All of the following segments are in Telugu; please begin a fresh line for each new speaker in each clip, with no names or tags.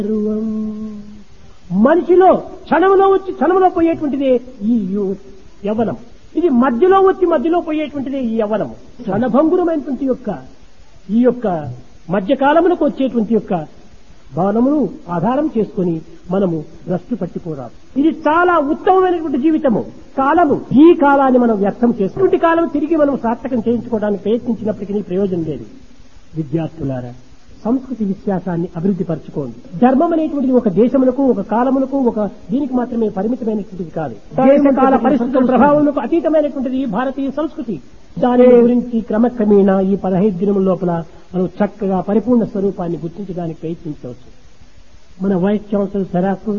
సర్వం మనిషిలో క్షణంలో వచ్చి క్షణంలో పోయేటువంటిదే ఈ యు- యవ్వనం ఇది మధ్యలో వచ్చి మధ్యలో పోయేటువంటిదే ఈ యవ్వనము క్షణభంగురమైనటువంటి యొక్క ఈ యొక్క మధ్యకాలమునకు వచ్చేటువంటి యొక్క భవనమును ఆధారం చేసుకొని మనము భ్రష్టు పట్టిపోరాదు ఇది చాలా ఉత్తమమైనటువంటి జీవితము కాలము ఈ కాలాన్ని మనం వ్యర్థం చేసినటువంటి కాలం తిరిగి మనం సార్థకం చేయించుకోవడానికి ప్రయత్నించినప్పటికీ ప్రయోజనం లేదు విద్యార్థులారా సంస్కృతి విశ్వాసాన్ని అభివృద్ధి పరచుకోండి ధర్మం అనేటువంటిది ఒక దేశములకు ఒక కాలములకు ఒక దీనికి మాత్రమే పరిమితమైనటువంటిది కాదు దేశ కాల పరిస్థితుల ప్రభావములకు అతీతమైనటువంటిది ఈ భారతీయ సంస్కృతి దాని గురించి క్రమక్రమేణా ఈ పదహైదు దినముల లోపల మనం చక్కగా పరిపూర్ణ స్వరూపాన్ని గుర్తించడానికి ప్రయత్నించవచ్చు మన వైస్ ఛాన్సలర్ సరాకు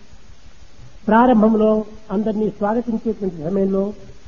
ప్రారంభంలో అందరినీ స్వాగతించేటువంటి సమయంలో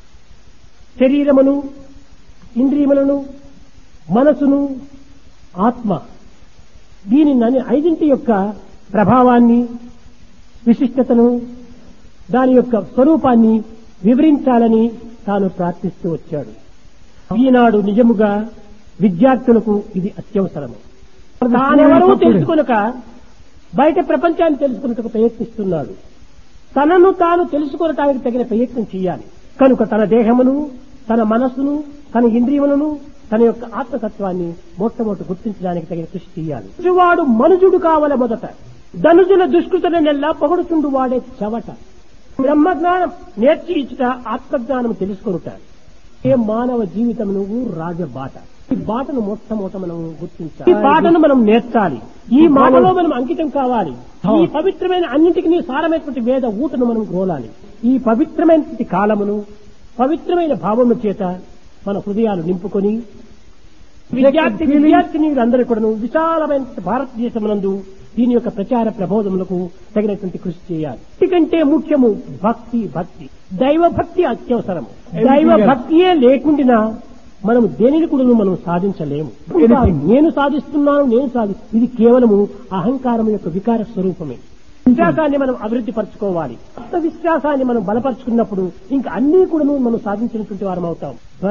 శరీరమును ఇంద్రియములను మనసును ఆత్మ దీని నని ఐదింటి యొక్క ప్రభావాన్ని విశిష్టతను దాని యొక్క స్వరూపాన్ని వివరించాలని తాను ప్రార్థిస్తూ వచ్చాడు ఈనాడు నిజముగా విద్యార్థులకు ఇది అత్యవసరము తానెవరూ తెలుసుకొనక బయట ప్రపంచాన్ని తెలుసుకున్నట్టుకు ప్రయత్నిస్తున్నాడు తనను తాను తెలుసుకొనటానికి తగిన ప్రయత్నం చేయాలి కనుక తన దేహమును తన మనస్సును తన ఇంద్రియములను తన యొక్క ఆత్మతత్వాన్ని మొట్టమొదటి గుర్తించడానికి తగిన కృషి చేయాలి వాడు మనుజుడు కావల మొదట ధనుజుల దుష్కృతల నెల్లా పొగడుచుండు వాడే చెవట బ్రహ్మజ్ఞానం నేర్చి ఇచ్చుట ఆత్మజ్ఞానం తెలుసుకొనుట ఏ మానవ జీవితం నువ్వు రాజబాట ఈ బాటను మొట్టమొదట మనం గుర్తించాలి ఈ బాటను మనం నేర్చాలి ఈ మాటలో మనం అంకితం కావాలి ఈ పవిత్రమైన అన్నింటికి సారమైనటువంటి వేద ఊటను మనం గ్రోలాలి ఈ పవిత్రమైనటువంటి కాలమును పవిత్రమైన భావము చేత మన హృదయాలు నింపుకొని విద్యార్థి విద్యార్థినీలందరూ కూడా విశాలమైన భారతదేశమునందు దీని యొక్క ప్రచార ప్రబోధములకు తగినటువంటి కృషి చేయాలి ఎందుకంటే ముఖ్యము భక్తి భక్తి దైవ భక్తి అత్యవసరము దైవ భక్తియే లేకుండా మనం దేనిని కూడా మనం సాధించలేము నేను సాధిస్తున్నాను నేను సాధి ఇది కేవలము అహంకారం యొక్క వికార స్వరూపమే విశ్వాసాన్ని మనం అభివృద్ధి పరచుకోవాలి ఆత్మ విశ్వాసాన్ని మనం బలపరుచుకున్నప్పుడు ఇంకా అన్ని కూడా మనం సాధించినటువంటి వారం అవుతాం